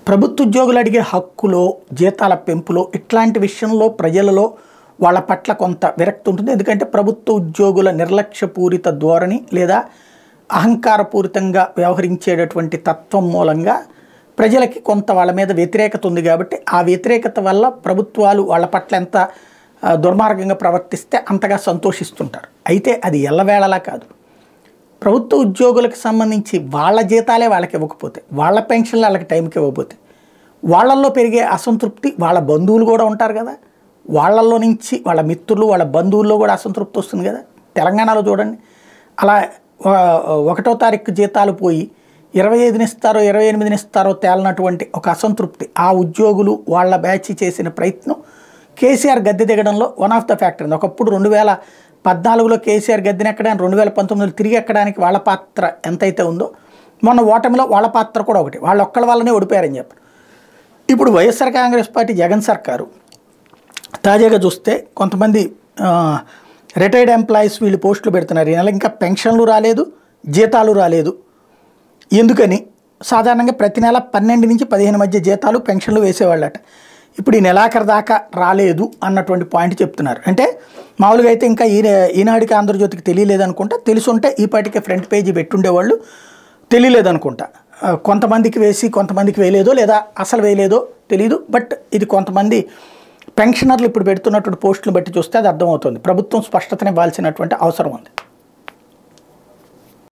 ప్రభుత్వ ఉద్యోగులు అడిగే హక్కులో జీతాల పెంపులో ఇట్లాంటి విషయంలో ప్రజలలో వాళ్ళ పట్ల కొంత విరక్తి ఉంటుంది ఎందుకంటే ప్రభుత్వ ఉద్యోగుల నిర్లక్ష్యపూరిత ధోరణి లేదా అహంకారపూరితంగా వ్యవహరించేటటువంటి తత్వం మూలంగా ప్రజలకి కొంత వాళ్ళ మీద వ్యతిరేకత ఉంది కాబట్టి ఆ వ్యతిరేకత వల్ల ప్రభుత్వాలు వాళ్ళ పట్ల ఎంత ఆ, దుర్మార్గంగా ప్రవర్తిస్తే అంతగా సంతోషిస్తుంటారు అయితే అది ఎల్లవేళలా కాదు ప్రభుత్వ ఉద్యోగులకు సంబంధించి వాళ్ళ జీతాలే వాళ్ళకి ఇవ్వకపోతే వాళ్ళ పెన్షన్లు వాళ్ళకి టైంకి ఇవ్వకపోతే వాళ్ళల్లో పెరిగే అసంతృప్తి వాళ్ళ బంధువులు కూడా ఉంటారు కదా వాళ్ళల్లో నుంచి వాళ్ళ మిత్రులు వాళ్ళ బంధువుల్లో కూడా అసంతృప్తి వస్తుంది కదా తెలంగాణలో చూడండి అలా ఆ, ఒకటో తారీఖు జీతాలు పోయి ఇరవై ఐదుని ఇస్తారో ఇరవై ఎనిమిదిని ఇస్తారో తేలనటువంటి ఒక అసంతృప్తి ఆ ఉద్యోగులు వాళ్ళ బ్యాచ్ చేసిన ప్రయత్నం కేసీఆర్ గద్దె దిగడంలో వన్ ఆఫ్ ద ఫ్యాక్టర్ ఉంది ఒకప్పుడు రెండు వేల పద్నాలుగులో కేసీఆర్ గద్దెనెక్కడానికి రెండు వేల పంతొమ్మిదిలో తిరిగి ఎక్కడానికి వాళ్ళ పాత్ర ఎంతైతే ఉందో మొన్న ఓటమిలో వాళ్ళ పాత్ర కూడా ఒకటి వాళ్ళ ఒక్కళ్ళ వల్లనే ఓడిపోయారని చెప్పారు ఇప్పుడు వైఎస్ఆర్ కాంగ్రెస్ పార్టీ జగన్ సర్కారు తాజాగా చూస్తే కొంతమంది రిటైర్డ్ ఎంప్లాయీస్ వీళ్ళు పోస్టులు పెడుతున్నారు ఈ నెల ఇంకా పెన్షన్లు రాలేదు జీతాలు రాలేదు ఎందుకని సాధారణంగా ప్రతి నెల పన్నెండు నుంచి పదిహేను మధ్య జీతాలు పెన్షన్లు వేసేవాళ్ళట ఇప్పుడు ఈ నెలాఖరు దాకా రాలేదు అన్నటువంటి పాయింట్ చెప్తున్నారు అంటే మామూలుగా అయితే ఇంకా ఈ ఈనాడికి ఆంధ్రజ్యోతికి తెలియలేదు అనుకుంటా తెలుసుంటే ఈ పాటికే ఫ్రంట్ పేజీ పెట్టుండేవాళ్ళు తెలియలేదు అనుకుంటా ఆ, కొంతమందికి వేసి కొంతమందికి వేయలేదో లేదా అసలు వేయలేదో తెలియదు బట్ ఇది కొంతమంది పెన్షనర్లు ఇప్పుడు పెడుతున్నటువంటి పోస్టులను బట్టి చూస్తే అది అర్థమవుతుంది ప్రభుత్వం స్పష్టతనివ్వాల్సినటువంటి అవసరం ఉంది